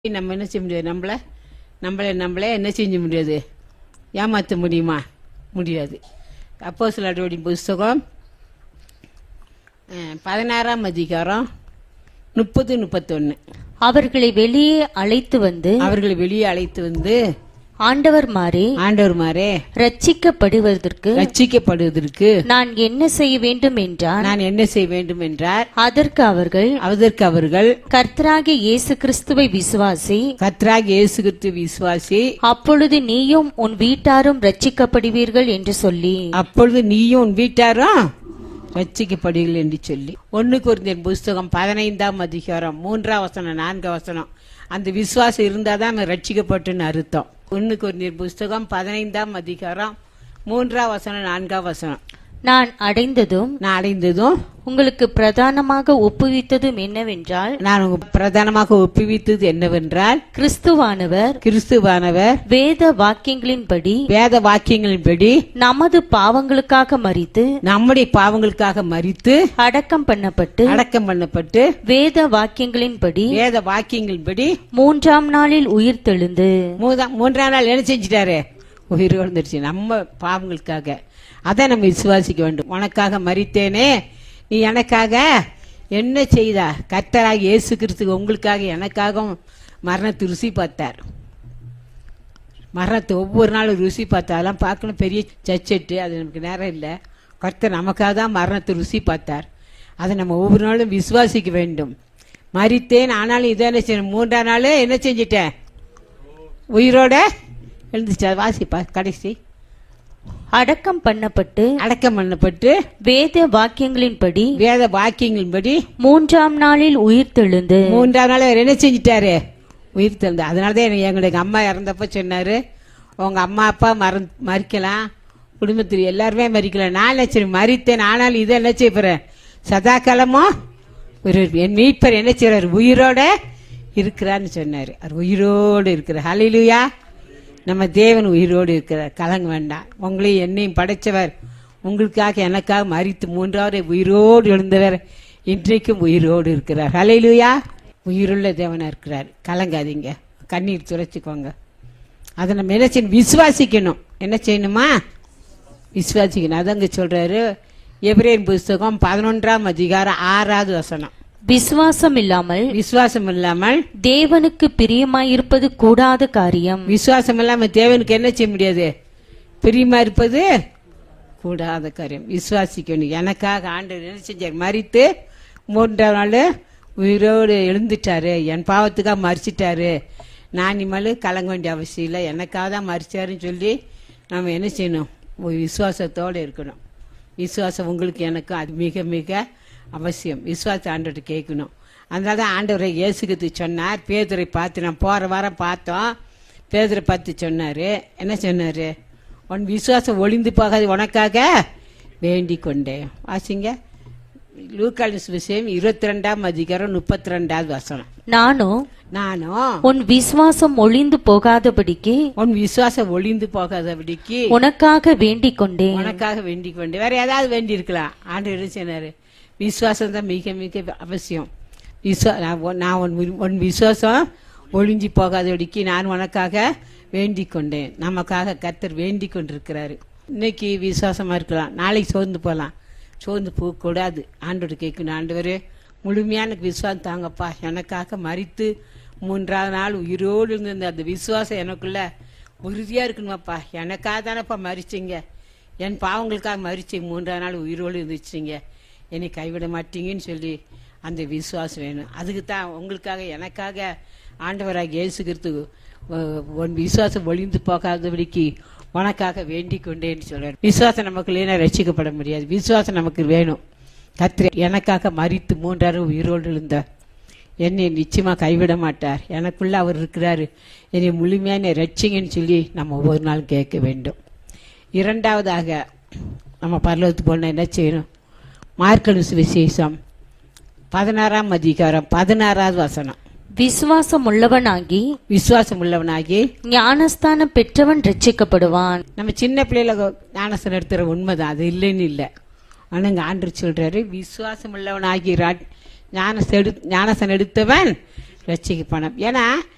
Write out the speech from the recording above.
நம்ம என்ன செய்ய முடியாது நம்மள நம்மளே நம்மளே என்ன செஞ்ச முடியாது ஏமாற்ற முடியுமா முடியாது அப்போ சில புஸ்தகம் அஹ், பதினாறாம் அதிகாரம் முப்பது முப்பத்தொன்று அவர்களை வெளியே அழைத்து வந்து அவர்களை வெளியே அழைத்து வந்து ஆண்டவர் மாறே ஆண்டவர்மாரே ரட்சிக்கப்படுவதற்கு ரட்சிக்கப்படுவதற்கு நான் என்ன செய்ய வேண்டும் என்றார் நான் என்ன செய்ய வேண்டும் என்றார் அதற்கு அவர்கள் அதற்கு அவர்கள் கர்த்தராகிய இயேசு கிறிஸ்துவை விசுவாசி கத்ராக் இயேசு கிறிஸ்து விசுவாசி அப்பொழுது நீயும் உன் வீட்டாரும் ரட்சிக்கப்படுவீர்கள் என்று சொல்லி அப்பொழுது நீயும் உன் வீட்டாரும் ரட்சிக்கப்படுவீர்கள் என்று சொல்லி ஒன்னு குருந்தியன் புஸ்தகம் பதினைந்தாம் அதிகாரம் மூன்றாம் வசனம் நான்காம் வசனம் அந்த விசுவாசம் இருந்தாதான் நம்ம ரட்சிக்கப்பட்டுன்னு அர்த்தம் ஒன்னு குருந்தியன் புஸ்தகம் பதினைந்தாம் அதிகாரம் மூன்றாம் வசனம் நான்காம் வசனம் நான் அடைந்ததும் நான் அடைந்ததும் உங்களுக்கு பிரதானமாக ஒப்புவித்ததும் என்னவென்றால் நான் உங்க பிரதானமாக ஒப்புவித்தது என்னவென்றால் கிறிஸ்துவானவர் கிறிஸ்துவானவர் வேத வாக்கியங்களின்படி வேத வாக்கியங்களின்படி நமது பாவங்களுக்காக மரித்து நம்முடைய பாவங்களுக்காக மரித்து அடக்கம் பண்ணப்பட்டு அடக்கம் பண்ணப்பட்டு வேத வாக்கியங்களின்படி வேத வாக்கியங்களின்படி மூன்றாம் நாளில் உயிர் தெழுந்து மூதாம் மூன்றாம் நாள் என்ன செஞ்சிட்டாரு உயிர் வந்துருச்சு நம்ம பாவங்களுக்காக அதை நம்ம விசுவாசிக்க வேண்டும் உனக்காக மறித்தேனே நீ எனக்காக என்ன செய்தா கர்த்தராக இயேசு கிறிஸ்து உங்களுக்காக எனக்காகவும் மரணத்தை ருசி பார்த்தார் மரணத்தை ஒவ்வொரு நாளும் ருசி பார்த்தாலாம் பார்க்கணும் பெரிய சச்செட்டு அது நமக்கு நேரம் இல்லை கர்த்தர் நமக்காக தான் மரணத்தை ருசி பார்த்தார் அதை நம்ம ஒவ்வொரு நாளும் விசுவாசிக்க வேண்டும் மறித்தேன் ஆனாலும் இதை என்ன செய்யணும் மூன்றாம் நாள் என்ன செஞ்சிட்டேன் உயிரோட எழுந்துச்சா வாசிப்பா கடைசி அடக்கம் பண்ணப்பட்டு அடக்கம் பண்ணப்பட்டு வேத வாக்கியங்களின்படி வேத வாக்கியங்களின்படி மூன்றாம் நாளில் உயிர் தெழுந்து மூன்றாம் நாள் அவர் என்ன செஞ்சிட்டாரு உயிர் தந்து அதனால தான் எனக்கு- எங்களுக்கு அம்மா இறந்தப்ப சொன்னாரு உங்க அம்மா அப்பா மற மறிக்கலாம் குடும்பத்தில் எல்லாருமே மறிக்கலாம் நான் என்ன சரி மறித்தேன் ஆனாலும் இதை என்ன செய்ய போறேன் சதா காலமும் ஒரு என் மீட்பர் என்ன செய்யறாரு உயிரோட இருக்கிறான்னு சொன்னாரு அவர் உயிரோடு இருக்கிறார் ஹalleluya நம்ம தேவன் உயிரோடு இருக்கிறார் கலங்க வேண்டாம் உங்களையும் என்னையும் படைச்சவர் உங்களுக்காக எனக்காக மறித்து மூன்றாவது உயிரோடு எழுந்தவர் இன்றைக்கும் உயிரோடு இருக்கிறார் ஹalleluya உயிருள்ள தேவனா இருக்கிறார் கலங்காதீங்க கண்ணீர் துடைச்சிக்கோங்க அதை நம்ம என்ன செய்யணும் விசுவாசிக்கணும் என்ன செய்யணுமா விசுவாசிக்கணும் அதங்க சொல்றாரு எபிரேன் புஸ்தகம் பதினொன்றாம் அதிகாரம் ஆறாவது வசனம் விசுவாசம் இல்லாமல் விசுவாசம் இல்லாமல் தேவனுக்கு பிரியமாயிருப்பது கூடாத காரியம் விசுவாசம் இல்லாம தேவனுக்கு என்ன செய்ய முடியாது பிரியமா இருப்பது கூடாத காரியம் விசுவாசிக்கணும் எனக்காக ஆண்டவர் என்ன செஞ்சார் மறித்து மூன்றாம் நாள் உயிரோடு எழுந்துட்டாரு என் பாவத்துக்காக மறிச்சிட்டாரு நான் இனிமேல் கலங்க வேண்டிய அவசியம் இல்லை எனக்காக தான் மறிச்சாருன்னு சொல்லி நம்ம என்ன செய்யணும் ஒரு விசுவாசத்தோடு இருக்கணும் விசுவாசம் உங்களுக்கு எனக்கும் அது மிக மிக அவசியம் விசுவாச ஆண்டவர்கிட்ட கேட்கணும் அதனால தான் ஆண்டவரை இயேசுக்கு சொன்னார் பேதுரை பார்த்து நான் போகிற வாரம் பார்த்தோம் பேதுரை பார்த்து சொன்னார் என்ன சொன்னார் உன் விசுவாசம் ஒளிந்து போகாது உனக்காக வேண்டிக் கொண்டேன் வாசிங்க லூக்கால் விஷயம் இருபத்தி ரெண்டாம் அதிகாரம் முப்பத்தி ரெண்டாவது வசனம் நானும் நானும் உன் விசுவாசம் ஒளிந்து போகாதபடிக்கு உன் விசுவாசம் ஒளிந்து போகாதபடிக்கு உனக்காக வேண்டிக் கொண்டேன் உனக்காக வேண்டிக் கொண்டு வேற ஏதாவது வேண்டி இருக்கலாம் ஆண்டு என்ன சொன்னாரு விசுவாசம் தான் மிக மிக அவசியம் விஸ்வா நான் உன்- நான் உன் வி- உன் விசுவாசம் ஒழிஞ்சு போகாதபடிக்கு நான் உனக்காக வேண்டிக் கொண்டேன் நமக்காக கர்த்தர் வேண்டிக் கொண்டிருக்கிறாரு இன்னைக்கு விசுவாசமா இருக்கலாம் நாளைக்கு சோர்ந்து போகலாம் சோர்ந்து போகக்கூடாது ஆண்டோடு கேட்கணும் ஆண்டவரே முழுமையான விசுவாசம் தாங்கப்பா எனக்காக மறித்து மூன்றாவது நாள் உயிரோடு இருந்த அந்த விசுவாசம் எனக்குள்ள உறுதியா இருக்கணுமாப்பா எனக்காக தானப்பா மறிச்சிங்க என் பாவங்களுக்காக மறிச்சு மூன்றாவது நாள் உயிரோடு இருந்துச்சுங்க என்னை கைவிட மாட்டீங்கன்னு சொல்லி அந்த விசுவாசம் வேணும் அதுக்கு தான் உங்களுக்காக எனக்காக ஆண்டவராக இயேசு கிறிஸ்து உ- உன் விசுவாசம் ஒளிந்து போகாதபடிக்கு உனக்காக வேண்டிக் கொண்டேன்னு சொல்றாரு விசுவாசம் நமக்கு இல்லைன்னா ரட்சிக்கப்பட முடியாது விசுவாசம் நமக்கு வேணும் கத்திர எனக்காக மறித்து மூன்றாறு உயிரோடு இருந்தார் என்னை நிச்சயமா கைவிட மாட்டார் எனக்குள்ள அவர் இருக்கிறாரு என்னை முழுமையான ரட்சிங்கன்னு சொல்லி நம்ம ஒவ்வொரு நாளும் கேட்க வேண்டும் இரண்டாவதாக நம்ம பரலோகத்துக்கு போனால் என்ன செய்யணும் மார்க்கனு விசேஷம் பதினாறாம் அதிகாரம் பதினாறாவது வசனம் விசுவாசம் உள்ளவனாகி விசுவாசம் உள்ளவனாகி ஞானஸ்தானம் பெற்றவன் ரட்சிக்கப்படுவான் நம்ம சின்ன பிள்ளைல ஞானசனம் எடுத்துற உண்மைதான் அது இல்லைன்னு இல்லை ஆனால் இங்கே ஆண்டு சொல்றாரு விசுவாசம் உள்ளவனாகி ரா- ஞானசம் எடு ஞானசனம் எடுத்தவன் ரட்சிக்கப்பானான் ஏன்னா